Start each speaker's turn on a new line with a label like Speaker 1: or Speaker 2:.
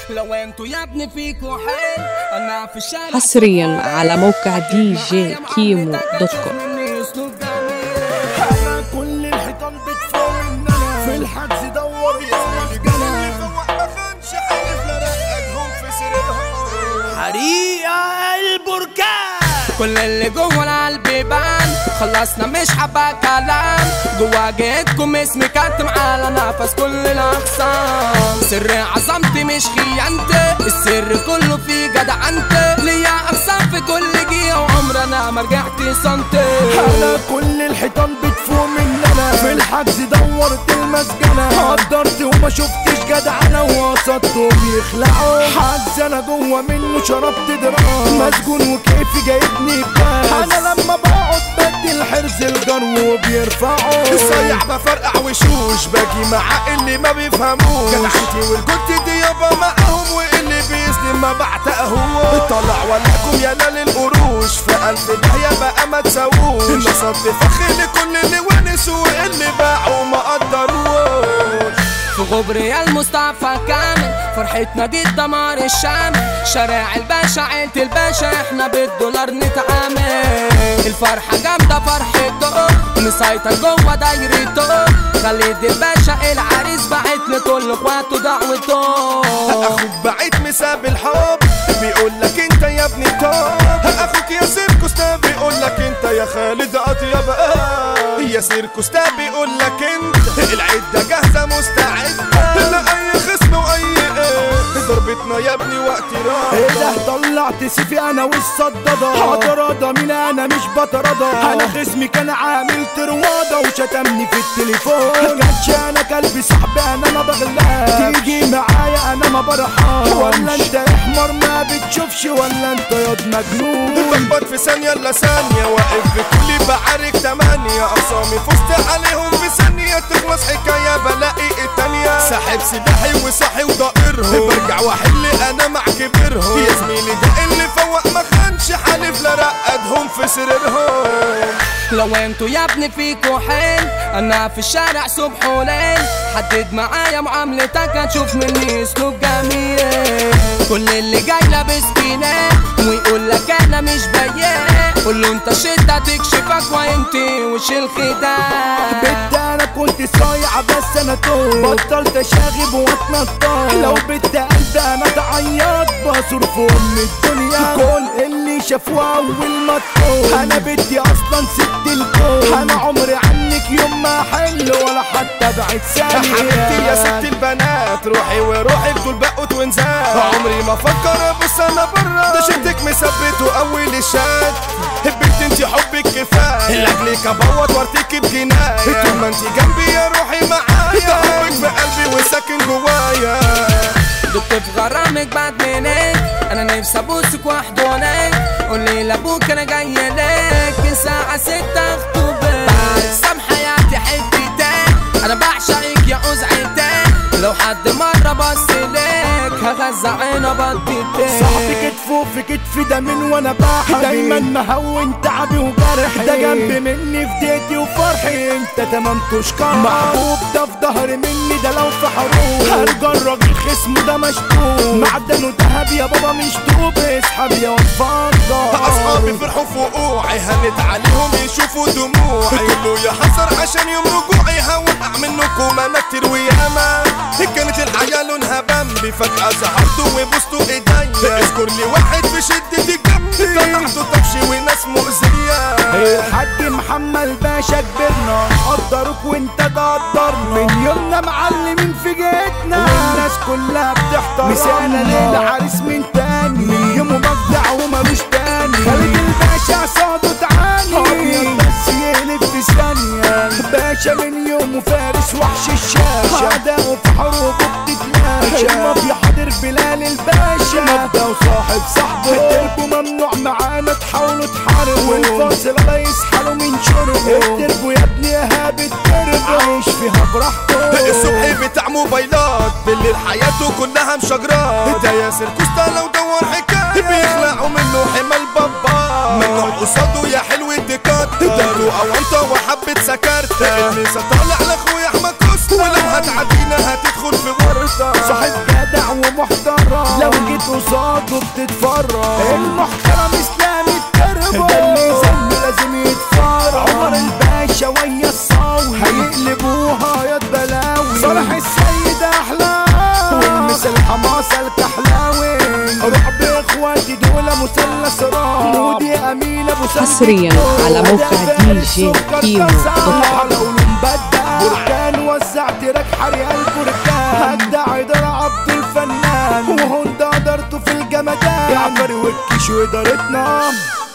Speaker 1: لو انتوا يا ابني فيكوا حيل انا في الشارع
Speaker 2: حصريا على موقع دي جي كيمو دوت كوم
Speaker 1: مني اسلوب جميل
Speaker 3: انا كل الحيطان بتفوق مننا في الحجز دور يا رجاله
Speaker 1: حريقة البركان كل اللي جوه القلب يبان خلصنا مش حبة كلام جوا جيتكم اسمي كاتم على نفس كل الاقسام سر عظمتي مش خيانتي السر كله في جدعنتي ليا اقسام في كل جيه وعمرنا ما رجعت سنتي
Speaker 3: انا كل الحيطان بتفوق مننا في الحجز دورت المسجنة قدرت وما شفتش جدعنة وقصدتهم يخلعوا حجز انا جوه منه شربت درام مسجون وكيفي جايبني بكاس انا لما بقعد بدي الحرز الجرو وبيرفعوا
Speaker 4: صايع بفرقع وشوش باجي مع اللي ما بيفهموش جدعتي والكنت دي يابا معاهم واللي بيسلم ما بعتقهوش طلع ولكم يا لا للقروش في ألف داهية بقى ما تساووش نصبت فخ لكل اللي ونسوا واللي باعوا ما قدروش
Speaker 1: في غبري المصطفى كامل فرحتنا دي الدمار الشامل شارع الباشا عيلة الباشا احنا بالدولار نتعامل الفرحة جامدة فرحته مسيطر جوه دايرته خالد الباشا العريس بعت لكل اخواته دعوته
Speaker 4: اخوك بعيد مساب الحب بيقول لك انت يا ابني توب اخوك يا سيركوس ده بيقول لك انت يا خالد اطيب آه. يا سيركوس ده بيقول لك انت العده جاهزه مستعده لاي خصم واي ايه ضربتنا يا ابني وقت
Speaker 3: ايه
Speaker 4: راح
Speaker 3: ده طلعت سيفي انا والصدادة هتراضى مين انا مش بتراضى انا خصمي كان عامل ترواضة وشتمني في التليفون كانش انا كلبي صاحبي انا ما بغلاش تيجي معايا انا ما برحاش ولا انت يا حمار ما بتشوفش ولا انت ياض مجنون
Speaker 4: بخبط في ثانية إلا ثانية واقف في كل بعارك تمانية أقسامي فزت عليهم في ثانية تخلص حكاية بلاقي التانية ساحب سلاحي وصاحي وضائرهم برجع واحل أنا مع كبرهم يا زميلي ده اللي فوق ما خانش حالف لا رقدهم في سريرهم
Speaker 1: لو انتوا يا ابني فيكوا حيل انا في الشارع صبح وليل حدد معايا معاملتك هتشوف مني اسلوب جميل كل اللي جاي لابس بينام ويقول لك انا مش بيان قول له انت شدة تكشفك وانت وش الخداع
Speaker 3: بنت انا كنت صايعة بس انا توب بطلت اشاغب واتنطط لو بنت انت انا تعيط بصرف في ام الدنيا كل اللي شافوها اول ما تقول انا بدي اصلا ست الكون انا عمري عنك يوم ما حل ولا حتى بعد
Speaker 4: يا
Speaker 3: ثانية
Speaker 4: حبيبتي يا ست البنات روحي وروحي بدول بقوا توينزات عمري ما افكر ابص انا برا ده شدك مثبته اول الشات بنت انت حبك كفايه لاجلك ابوط وارتكب جنايه طول ما انت جنبي يا روحي معايا ده حبك في قلبي وساكن جوايا
Speaker 1: دقت في غرامك بعد منك انا نفسي ابوسك واحضنك قولي لابوك انا جاي لك الساعة ستة اخطبك بعد حياتي حتتك انا بعشقك يا قزعتك لو حد مرة بص لك هغزع عينه بديتك
Speaker 3: صاحبي كتفه في كتفي ده من وانا بحبي دايما مهون تعبي وجرحي ده جنب مني في ديتي وفرحي انت تمام تشكر محبوب ده في ظهري مني ده لو في حروب هنجرج الخصم ده مشطوب معدنه دهب يا بابا مش طوب اسحب يا واتفضل
Speaker 4: اصحابي فرحوا في وقوعي هنت عليهم يشوفوا دموعي كله يا حسر عشان يوم رجوعي هوقع منكم انا كتير وياما كانت الحياة لونها بامبي فجأة ظهرتوا وبوستوا ايديا اذكر لي واحد في شدتي جنبي طلعتوا طفشي وناس مؤذية
Speaker 3: الحاج محمد باشا كبرنا قدروك وانت تقدرنا من يومنا معلمين في جيتنا والناس كلها بتحترمنا مسانا للعريس من تاني من يومه مبدع ومالوش تاني خالد الباشا صعده تعاني ابيض بس يقلب في ثانية باشا من يومه فارس وحش الشاشة أعداؤه في حروبه بتتلاشى المافيا حاضر بلال الباشا مبدأ وصاحب صاحبه التربو ممنوع معانا تحاولوا تحاربوا والفاصل الله يسحلوا من شربه التربو يا ابني يا هاب التربو عايش فيها براحته
Speaker 4: الصبح بتاع موبايلات بالليل حياته كلها مشجرات ده ياسر كوستا لو دور حكاية بيخلعوا منه حمل بابا ممنوع قصاده يا حلو الديكات اداله اوانطة وحبة سكرت الميسا طالع لاخويا احمد كوستا ولو هتعدينا هتدخل في ورطة
Speaker 3: صاحب جدع ومحترم قصاده بتتفرج المحترم اسلامي التربو ده اللي زن لازم يتفرج عمر الباشا ويا الصاوي هيقلبوها يا بلاوي صالح السيد احلى والمثل حماسه الكحلاوي روح باخواتي دول مثلث راح مودي امين ابو سلمى
Speaker 2: حصرياً على موقع دي جي كيمو دوت كوم.
Speaker 3: لو مبدع بركان وزعت لك حريق البركان هدع إدارة عبد الفنان وهون قدرته في الجمدان يعبر وكش وإدارتنا